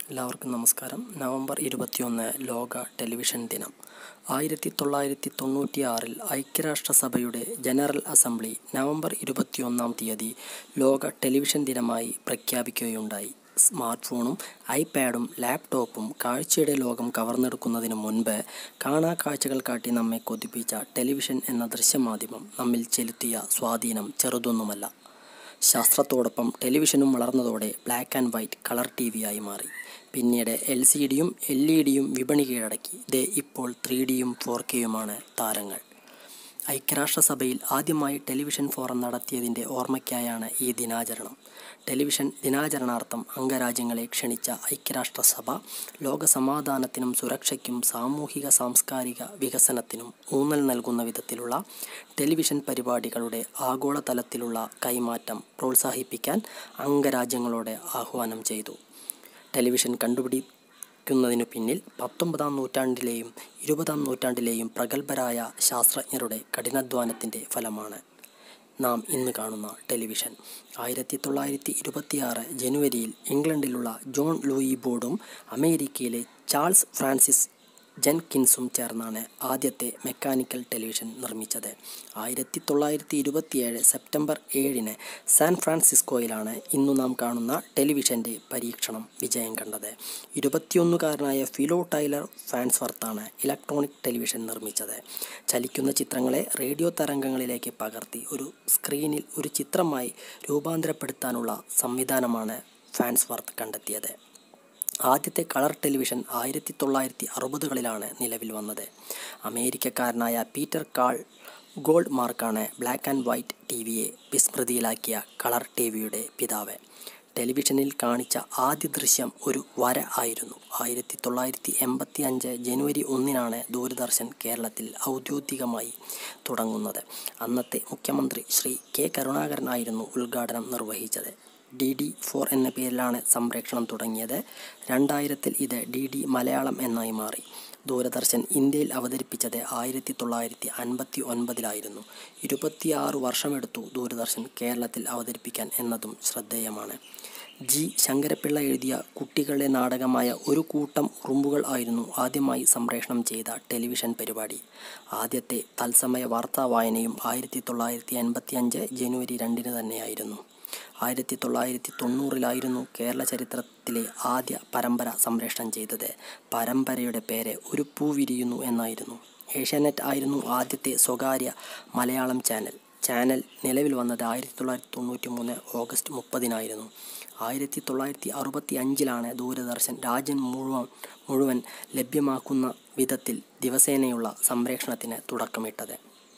എല്ലാവർക്കും നമസ്കാരം നവംബർ ഇരുപത്തിയൊന്ന് ലോക ടെലിവിഷൻ ദിനം ആയിരത്തി തൊള്ളായിരത്തി തൊണ്ണൂറ്റിയാറിൽ ഐക്യരാഷ്ട്രസഭയുടെ ജനറൽ അസംബ്ലി നവംബർ ഇരുപത്തിയൊന്നാം തീയതി ലോക ടെലിവിഷൻ ദിനമായി പ്രഖ്യാപിക്കുകയുണ്ടായി സ്മാർട്ട് ഫോണും ഐപാഡും ലാപ്ടോപ്പും കാഴ്ചയുടെ ലോകം കവർന്നെടുക്കുന്നതിന് മുൻപ് കാണാ കാഴ്ചകൾ കാട്ടി നമ്മെ കൊതിപ്പിച്ച ടെലിവിഷൻ എന്ന ദൃശ്യമാധ്യമം നമ്മിൽ ചെലുത്തിയ സ്വാധീനം ചെറുതൊന്നുമല്ല ശാസ്ത്രത്തോടൊപ്പം ടെലിവിഷനും വളർന്നതോടെ black and white colour T വിയായി മാറി പിന്നീട് എൽ സി ഡിയും എൽ ഇ ഡിയും വിപണി കീഴടക്കി ദേ ഇപ്പോൾ ത്രീ ഡിയും ഫോർ കെയുമാണ് താരങ്ങൾ ഐക്യരാഷ്ട്രസഭയിൽ ആദ്യമായി ടെലിവിഷൻ ഫോറം നടത്തിയതിൻ്റെ ഓർമ്മയ്ക്കായാണ് ഈ ദിനാചരണം ടെലിവിഷൻ ദിനാചരണാർത്ഥം അംഗരാജ്യങ്ങളെ ക്ഷണിച്ച ഐക്യരാഷ്ട്രസഭ ലോകസമാധാനത്തിനും സുരക്ഷയ്ക്കും സാമൂഹിക സാംസ്കാരിക വികസനത്തിനും ഊന്നൽ നൽകുന്ന വിധത്തിലുള്ള ടെലിവിഷൻ പരിപാടികളുടെ ആഗോളതലത്തിലുള്ള കൈമാറ്റം പ്രോത്സാഹിപ്പിക്കാൻ അംഗരാജ്യങ്ങളോട് ആഹ്വാനം ചെയ്തു ടെലിവിഷൻ കണ്ടുപിടിക്കുന്നതിനു പിന്നിൽ പത്തൊമ്പതാം നൂറ്റാണ്ടിലെയും ഇരുപതാം നൂറ്റാണ്ടിലെയും പ്രഗത്ഭരായ ശാസ്ത്രജ്ഞരുടെ കഠിനാധ്വാനത്തിൻ്റെ ഫലമാണ് നാം ഇന്ന് കാണുന്ന ടെലിവിഷൻ ആയിരത്തി തൊള്ളായിരത്തി ഇരുപത്തിയാറ് ജനുവരിയിൽ ഇംഗ്ലണ്ടിലുള്ള ജോൺ ലൂയി ബോർഡും അമേരിക്കയിലെ ചാൾസ് ഫ്രാൻസിസ് ജെൻകിൻസും ചേർന്നാണ് ആദ്യത്തെ മെക്കാനിക്കൽ ടെലിവിഷൻ നിർമ്മിച്ചത് ആയിരത്തി തൊള്ളായിരത്തി ഇരുപത്തിയേഴ് സെപ്റ്റംബർ ഏഴിന് സാൻ ഫ്രാൻസിസ്കോയിലാണ് ഇന്നു നാം കാണുന്ന ടെലിവിഷൻ്റെ പരീക്ഷണം വിജയം കണ്ടത് ഇരുപത്തിയൊന്നുകാരനായ ഫിലോ ടൈലർ ഫാൻസ്വർത്താണ് ഇലക്ട്രോണിക് ടെലിവിഷൻ നിർമ്മിച്ചത് ചലിക്കുന്ന ചിത്രങ്ങളെ റേഡിയോ തരംഗങ്ങളിലേക്ക് പകർത്തി ഒരു സ്ക്രീനിൽ ഒരു ചിത്രമായി രൂപാന്തരപ്പെടുത്താനുള്ള സംവിധാനമാണ് ഫാൻസ്വർത്ത് കണ്ടെത്തിയത് ആദ്യത്തെ കളർ ടെലിവിഷൻ ആയിരത്തി തൊള്ളായിരത്തി അറുപതുകളിലാണ് നിലവിൽ വന്നത് അമേരിക്കക്കാരനായ പീറ്റർ കാൾ ഗോൾഡ് മാർക്കാണ് ബ്ലാക്ക് ആൻഡ് വൈറ്റ് ടി വിയെ വിസ്മൃതിയിലാക്കിയ കളർ ടി വിയുടെ പിതാവ് ടെലിവിഷനിൽ കാണിച്ച ആദ്യ ദൃശ്യം ഒരു വര ആയിരുന്നു ആയിരത്തി തൊള്ളായിരത്തി എൺപത്തി അഞ്ച് ജനുവരി ഒന്നിനാണ് ദൂരദർശൻ കേരളത്തിൽ ഔദ്യോഗികമായി തുടങ്ങുന്നത് അന്നത്തെ മുഖ്യമന്ത്രി ശ്രീ കെ കരുണാകരനായിരുന്നു ഉദ്ഘാടനം നിർവഹിച്ചത് ഡി ഡി ഫോർ എന്ന പേരിലാണ് സംപ്രേഷണം തുടങ്ങിയത് രണ്ടായിരത്തിൽ ഇത് ഡി ഡി മലയാളം എന്നായി മാറി ദൂരദർശൻ ഇന്ത്യയിൽ അവതരിപ്പിച്ചത് ആയിരത്തി തൊള്ളായിരത്തി അൻപത്തി ഒൻപതിലായിരുന്നു ഇരുപത്തിയാറ് വർഷമെടുത്തു ദൂരദർശൻ കേരളത്തിൽ അവതരിപ്പിക്കാൻ എന്നതും ശ്രദ്ധേയമാണ് ജി ശങ്കരപ്പിള്ള എഴുതിയ കുട്ടികളുടെ നാടകമായ ഒരു കൂട്ടം ഉറുമ്പുകൾ ആയിരുന്നു ആദ്യമായി സംപ്രേഷണം ചെയ്ത ടെലിവിഷൻ പരിപാടി ആദ്യത്തെ തത്സമയ വാർത്താ വായനയും ആയിരത്തി തൊള്ളായിരത്തി എൺപത്തി അഞ്ച് ജനുവരി രണ്ടിന് തന്നെയായിരുന്നു ആയിരത്തി തൊള്ളായിരത്തി തൊണ്ണൂറിലായിരുന്നു കേരള ചരിത്രത്തിലെ ആദ്യ പരമ്പര സംപ്രേഷണം ചെയ്തത് പരമ്പരയുടെ പേര് ഒരു പൂ വിരിയുന്നു എന്നായിരുന്നു ഏഷ്യാനെറ്റ് ആയിരുന്നു ആദ്യത്തെ സ്വകാര്യ മലയാളം ചാനൽ ചാനൽ നിലവിൽ വന്നത് ആയിരത്തി തൊള്ളായിരത്തി തൊണ്ണൂറ്റി മൂന്ന് ഓഗസ്റ്റ് മുപ്പതിനായിരുന്നു ആയിരത്തി തൊള്ളായിരത്തി അറുപത്തി അഞ്ചിലാണ് ദൂരദർശൻ രാജ്യം മുഴുവൻ മുഴുവൻ ലഭ്യമാക്കുന്ന വിധത്തിൽ ദിവസേനയുള്ള സംപ്രേഷണത്തിന് തുടക്കമിട്ടത്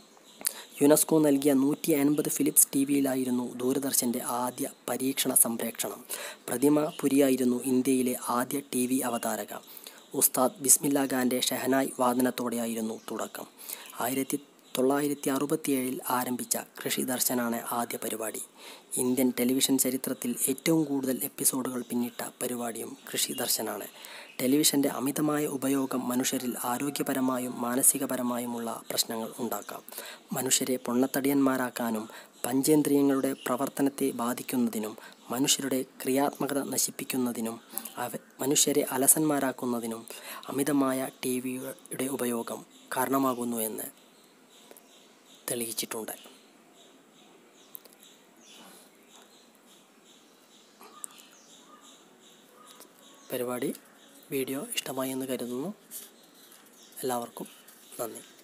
യുനെസ്കോ നൽകിയ നൂറ്റി അൻപത് ഫിലിപ്സ് ടി വിയിലായിരുന്നു ദൂരദർശൻ്റെ ആദ്യ പരീക്ഷണ സംപ്രേക്ഷണം പ്രതിമ പുരിയായിരുന്നു ഇന്ത്യയിലെ ആദ്യ ടി വി അവതാരക ഉസ്താദ് ബിസ്മില്ല ഖാൻ്റെ ഷെഹനായ് വാദനത്തോടെയായിരുന്നു തുടക്കം ആയിരത്തി തൊള്ളായിരത്തി അറുപത്തിയേഴിൽ ആരംഭിച്ച കൃഷി ദർശനാണ് ആദ്യ പരിപാടി ഇന്ത്യൻ ടെലിവിഷൻ ചരിത്രത്തിൽ ഏറ്റവും കൂടുതൽ എപ്പിസോഡുകൾ പിന്നിട്ട പരിപാടിയും കൃഷി ദർശനാണ് ടെലിവിഷൻ്റെ അമിതമായ ഉപയോഗം മനുഷ്യരിൽ ആരോഗ്യപരമായും മാനസികപരമായുമുള്ള പ്രശ്നങ്ങൾ ഉണ്ടാക്കാം മനുഷ്യരെ പൊണ്ണത്തടിയന്മാരാക്കാനും പഞ്ചേന്ദ്രിയങ്ങളുടെ പ്രവർത്തനത്തെ ബാധിക്കുന്നതിനും മനുഷ്യരുടെ ക്രിയാത്മകത നശിപ്പിക്കുന്നതിനും അവ മനുഷ്യരെ അലസന്മാരാക്കുന്നതിനും അമിതമായ ടി വിയുടെ ഉപയോഗം കാരണമാകുന്നുവെന്ന് തെളിയിച്ചിട്ടുണ്ട് പരിപാടി വീഡിയോ ഇഷ്ടമായി എന്ന് കരുതുന്നു എല്ലാവർക്കും നന്ദി